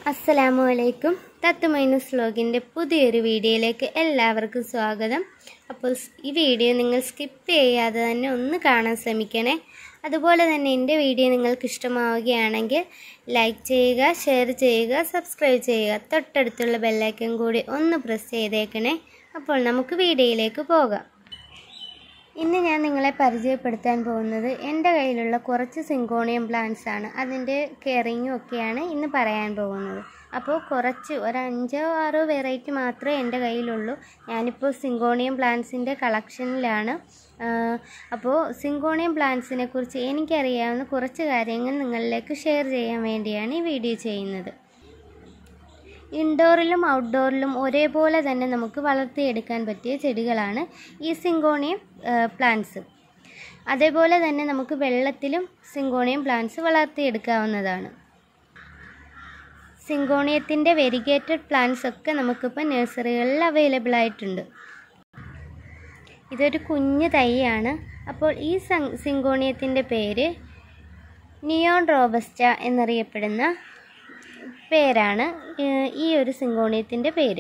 അസ്സലാമു അലൈക്കും തത്ത് മൈനസ് വ്ലോഗിൻ്റെ പുതിയൊരു വീഡിയോയിലേക്ക് എല്ലാവർക്കും സ്വാഗതം അപ്പോൾ സ് ഈ വീഡിയോ നിങ്ങൾ സ്കിപ്പ് ചെയ്യാതെ തന്നെ ഒന്ന് കാണാൻ ശ്രമിക്കണേ അതുപോലെ തന്നെ എൻ്റെ വീഡിയോ നിങ്ങൾക്ക് ഇഷ്ടമാവുകയാണെങ്കിൽ ലൈക്ക് ചെയ്യുക ഷെയർ ചെയ്യുക സബ്സ്ക്രൈബ് ചെയ്യുക തൊട്ടടുത്തുള്ള ബെല്ലൈക്കൻ കൂടി ഒന്ന് പ്രസ് ചെയ്തേക്കണേ അപ്പോൾ നമുക്ക് വീഡിയോയിലേക്ക് പോകാം ഇന്ന് ഞാൻ നിങ്ങളെ പരിചയപ്പെടുത്താൻ പോകുന്നത് എൻ്റെ കയ്യിലുള്ള കുറച്ച് സിങ്കോണിയം പ്ലാന്റ്സ് ആണ് അതിൻ്റെ കെയറിങ്ങും ഒക്കെയാണ് ഇന്ന് പറയാൻ പോകുന്നത് അപ്പോൾ കുറച്ച് ഒരു അഞ്ചോ ആറോ വെറൈറ്റി മാത്രമേ എൻ്റെ കയ്യിലുള്ളൂ ഞാനിപ്പോൾ സിങ്കോണിയം പ്ലാന്റ്സിൻ്റെ കളക്ഷനിലാണ് അപ്പോൾ സിങ്കോണിയം പ്ലാന്റ്സിനെ കുറിച്ച് എനിക്കറിയാവുന്ന കുറച്ച് കാര്യങ്ങൾ നിങ്ങളിലേക്ക് ഷെയർ ചെയ്യാൻ വേണ്ടിയാണ് ഈ വീഡിയോ ചെയ്യുന്നത് ഇൻഡോറിലും ഔട്ട്ഡോറിലും ഒരേപോലെ തന്നെ നമുക്ക് വളർത്തിയെടുക്കാൻ പറ്റിയ ചെടികളാണ് ഈ സിങ്കോണിയം പ്ലാന്റ്സ് അതേപോലെ തന്നെ നമുക്ക് വെള്ളത്തിലും സിങ്കോണിയം പ്ലാന്റ്സ് വളർത്തിയെടുക്കാവുന്നതാണ് സിങ്കോണിയത്തിൻ്റെ വെരിഗേറ്റഡ് പ്ലാന്റ്സ് ഒക്കെ നമുക്കിപ്പോൾ നഴ്സറികളിൽ അവൈലബിൾ ആയിട്ടുണ്ട് ഇതൊരു കുഞ്ഞ് തൈയാണ് അപ്പോൾ ഈ സിങ്കോണിയത്തിൻ്റെ പേര് നിയോൺ റോബസ്റ്റ എന്നറിയപ്പെടുന്ന പേരാണ് ഈ ഒരു സിങ്കോണിയത്തിൻ്റെ പേര്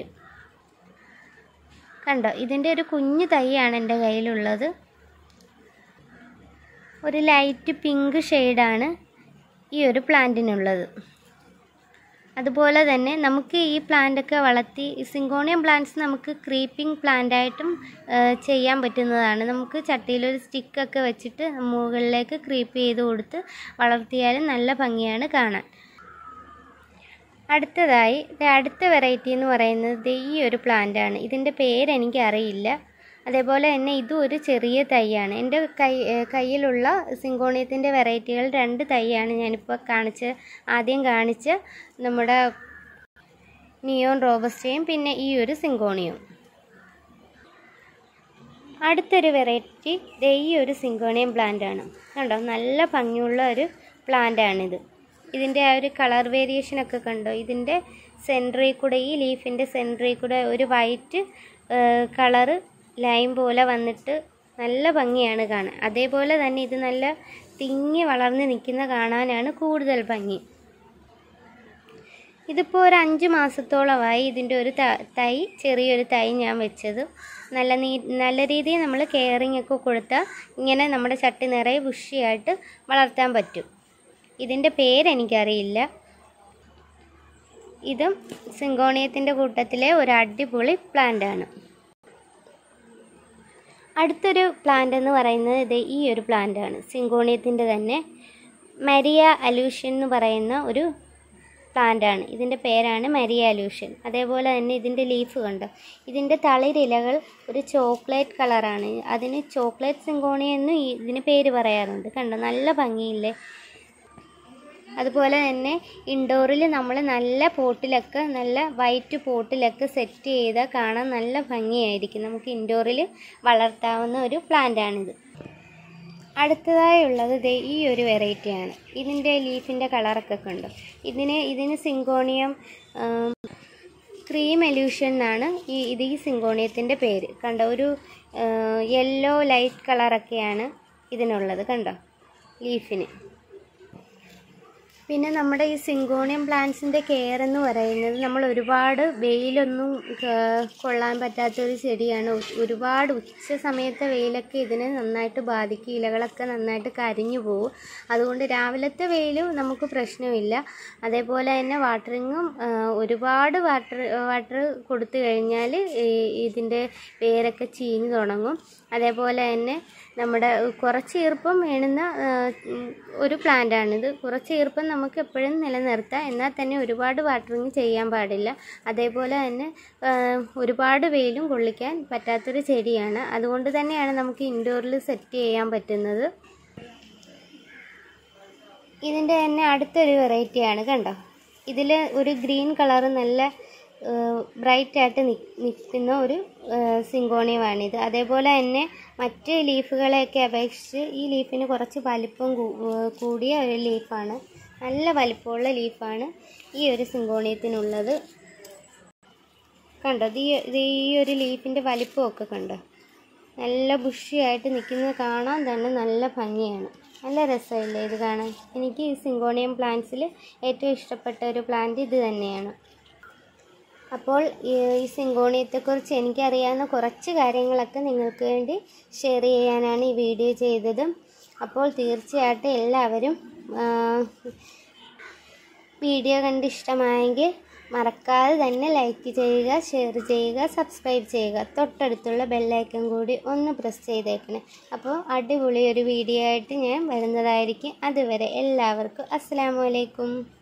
കണ്ടോ ഇതിൻ്റെ ഒരു കുഞ്ഞു തൈയാണ് എൻ്റെ കയ്യിലുള്ളത് ഒരു ലൈറ്റ് പിങ്ക് ഷെയ്ഡാണ് ഈ ഒരു പ്ലാന്റിനുള്ളത് അതുപോലെ തന്നെ നമുക്ക് ഈ പ്ലാന്റൊക്കെ വളർത്തി സിങ്കോണിയം പ്ലാന്റ്സ് നമുക്ക് ക്രീപ്പിംഗ് പ്ലാന്റായിട്ടും ചെയ്യാൻ പറ്റുന്നതാണ് നമുക്ക് ചട്ടിയിലൊരു സ്റ്റിക്കൊക്കെ വെച്ചിട്ട് മുകളിലേക്ക് ക്രീപ്പ് ചെയ്ത് കൊടുത്ത് വളർത്തിയാലും നല്ല ഭംഗിയാണ് കാണാൻ അടുത്തതായി അടുത്ത വെറൈറ്റി എന്ന് പറയുന്നത് ഈ ഒരു പ്ലാന്റ് ആണ് ഇതിൻ്റെ പേര് എനിക്ക് അറിയില്ല അതേപോലെ തന്നെ ഇതും ഒരു ചെറിയ തൈയാണ് എൻ്റെ കൈ കയ്യിലുള്ള സിങ്കോണിയത്തിൻ്റെ വെറൈറ്റികൾ രണ്ട് തൈയാണ് ഞാനിപ്പോൾ കാണിച്ച് ആദ്യം കാണിച്ച് നമ്മുടെ നിയോൺ റോബസ്റ്റയും പിന്നെ ഈ ഒരു സിങ്കോണിയും അടുത്തൊരു വെറൈറ്റി ദേ ഈ ഒരു സിങ്കോണിയം പ്ലാന്റ് ആണ് കണ്ടോ നല്ല ഭംഗിയുള്ള ഒരു പ്ലാന്റ് ആണിത് ഇതിൻ്റെ ആ ഒരു കളർ വേരിയേഷൻ ഒക്കെ കണ്ടോ ഇതിൻ്റെ സെൻറ്ററിൽ കൂടെ ഈ ലീഫിൻ്റെ സെൻറ്ററിൽ കൂടെ ഒരു വൈറ്റ് കളറ് ലൈൻ പോലെ വന്നിട്ട് നല്ല ഭംഗിയാണ് കാണാൻ അതേപോലെ തന്നെ ഇത് നല്ല തിങ്ങി വളർന്ന് നിൽക്കുന്ന കാണാനാണ് കൂടുതൽ ഭംഗി ഇതിപ്പോൾ ഒരു അഞ്ച് മാസത്തോളമായി ഇതിൻ്റെ ഒരു തൈ ചെറിയൊരു തൈ ഞാൻ വെച്ചത് നല്ല നീ നല്ല രീതിയിൽ നമ്മൾ കെയറിങ് ഒക്കെ കൊടുത്താൽ ഇങ്ങനെ നമ്മുടെ ചട്ടി നിറയെ ബുഷിയായിട്ട് വളർത്താൻ പറ്റും ഇതിൻ്റെ പേരെനിക്കറിയില്ല ഇതും സിങ്കോണിയത്തിൻ്റെ കൂട്ടത്തിലെ ഒരു അടിപൊളി പ്ലാന്റ് ആണ് അടുത്തൊരു പ്ലാന്റ് എന്ന് പറയുന്നത് ഇത് ഈ ഒരു പ്ലാന്റ് ആണ് സിങ്കോണിയത്തിൻ്റെ തന്നെ മരിയ അലൂഷ്യൻ എന്ന് പറയുന്ന ഒരു പ്ലാന്റ് ആണ് ഇതിൻ്റെ പേരാണ് മരിയ അലൂഷ്യൻ അതേപോലെ തന്നെ ഇതിൻ്റെ ലീഫ് കണ്ടോ ഇതിൻ്റെ തളിരിലകൾ ഒരു ചോക്ലേറ്റ് കളറാണ് അതിന് ചോക്ലേറ്റ് സിങ്കോണിയ എന്നും ഇതിന് പേര് പറയാറുണ്ട് കണ്ടോ നല്ല ഭംഗിയില്ലേ അതുപോലെ തന്നെ ഇൻഡോറിൽ നമ്മൾ നല്ല പോട്ടിലൊക്കെ നല്ല വൈറ്റ് പോട്ടിലൊക്കെ സെറ്റ് ചെയ്താൽ കാണാൻ നല്ല ഭംഗിയായിരിക്കും നമുക്ക് ഇൻഡോറിൽ വളർത്താവുന്ന ഒരു പ്ലാന്റാണിത് അടുത്തതായുള്ളത് ദേ ഈ ഒരു വെറൈറ്റിയാണ് ഇതിൻ്റെ ലീഫിൻ്റെ കളറൊക്കെ കണ്ടോ ഇതിന് ഇതിന് സിങ്കോണിയം ക്രീം എല്യൂഷൻ എന്നാണ് ഈ ഇത് ഈ സിങ്കോണിയത്തിൻ്റെ പേര് കണ്ടോ ഒരു യെല്ലോ ലൈറ്റ് കളറൊക്കെയാണ് ഇതിനുള്ളത് കണ്ടോ ലീഫിന് പിന്നെ നമ്മുടെ ഈ സിങ്കോണിയം പ്ലാന്റ്സിൻ്റെ കെയർ എന്ന് പറയുന്നത് നമ്മൾ ഒരുപാട് വെയിലൊന്നും കൊള്ളാൻ പറ്റാത്തൊരു ചെടിയാണ് ഒരുപാട് ഉച്ച സമയത്തെ വെയിലൊക്കെ ഇതിനെ നന്നായിട്ട് ബാധിക്കും ഇലകളൊക്കെ നന്നായിട്ട് കരിഞ്ഞു പോകും അതുകൊണ്ട് രാവിലത്തെ വെയിലും നമുക്ക് പ്രശ്നമില്ല അതേപോലെ തന്നെ വാട്ടറിങ്ങും ഒരുപാട് വാട്ടർ വാട്ടർ കൊടുത്തു കഴിഞ്ഞാൽ ഇതിൻ്റെ വേരൊക്കെ ചീഞ്ഞു തുടങ്ങും അതേപോലെ തന്നെ നമ്മുടെ കുറച്ച് ഈർപ്പം വേണുന്ന ഒരു പ്ലാന്റാണിത് കുറച്ച് ഈർപ്പം നമുക്ക് എപ്പോഴും നിലനിർത്താം എന്നാൽ തന്നെ ഒരുപാട് വാട്ടറിങ് ചെയ്യാൻ പാടില്ല അതേപോലെ തന്നെ ഒരുപാട് വെയിലും കൊള്ളിക്കാൻ പറ്റാത്തൊരു ചെടിയാണ് അതുകൊണ്ട് തന്നെയാണ് നമുക്ക് ഇൻഡോറിൽ സെറ്റ് ചെയ്യാൻ പറ്റുന്നത് ഇതിൻ്റെ തന്നെ അടുത്തൊരു വെറൈറ്റിയാണ് കണ്ടോ ഇതിൽ ഒരു ഗ്രീൻ കളറ് നല്ല ബ്രൈറ്റ് ആയിട്ട് നിൽക്കുന്ന ഒരു സിങ്കോണിയമാണിത് അതേപോലെ തന്നെ മറ്റ് ലീഫുകളെയൊക്കെ അപേക്ഷിച്ച് ഈ ലീഫിന് കുറച്ച് വലിപ്പം കൂടിയ ഒരു ലീഫാണ് നല്ല വലിപ്പമുള്ള ലീഫാണ് ഈ ഒരു സിങ്കോണിയത്തിനുള്ളത് കണ്ടോ ഇത് ഈ ഒരു ലീഫിൻ്റെ വലിപ്പമൊക്കെ കണ്ടോ നല്ല ബുഷിയായിട്ട് നിൽക്കുന്നത് കാണാൻ തന്നെ നല്ല ഭംഗിയാണ് നല്ല രസമില്ലേ ഇത് കാണാൻ എനിക്ക് ഈ സിങ്കോണിയം പ്ലാന്റ്സിൽ ഏറ്റവും ഇഷ്ടപ്പെട്ട ഒരു പ്ലാന്റ് ഇത് തന്നെയാണ് അപ്പോൾ ഈ ഈ സിങ്കോണിയത്തെക്കുറിച്ച് എനിക്കറിയാവുന്ന കുറച്ച് കാര്യങ്ങളൊക്കെ നിങ്ങൾക്ക് വേണ്ടി ഷെയർ ചെയ്യാനാണ് ഈ വീഡിയോ ചെയ്തത് അപ്പോൾ തീർച്ചയായിട്ടും എല്ലാവരും ആ, വീഡിയോ കണ്ട് ഇഷ്ടമായെങ്കിൽ മറക്കാതെ തന്നെ ലൈക്ക് ചെയ്യുക ഷെയർ ചെയ്യുക സബ്സ്ക്രൈബ് ചെയ്യുക തൊട്ടടുത്തുള്ള ബെല്ലൈക്കൺ കൂടി ഒന്ന് പ്രസ് ചെയ്തേക്കണേ അപ്പോൾ അടിപൊളി ഒരു വീഡിയോ ആയിട്ട് ഞാൻ വരുന്നതായിരിക്കും അതുവരെ എല്ലാവർക്കും അസ്സാം വലൈക്കും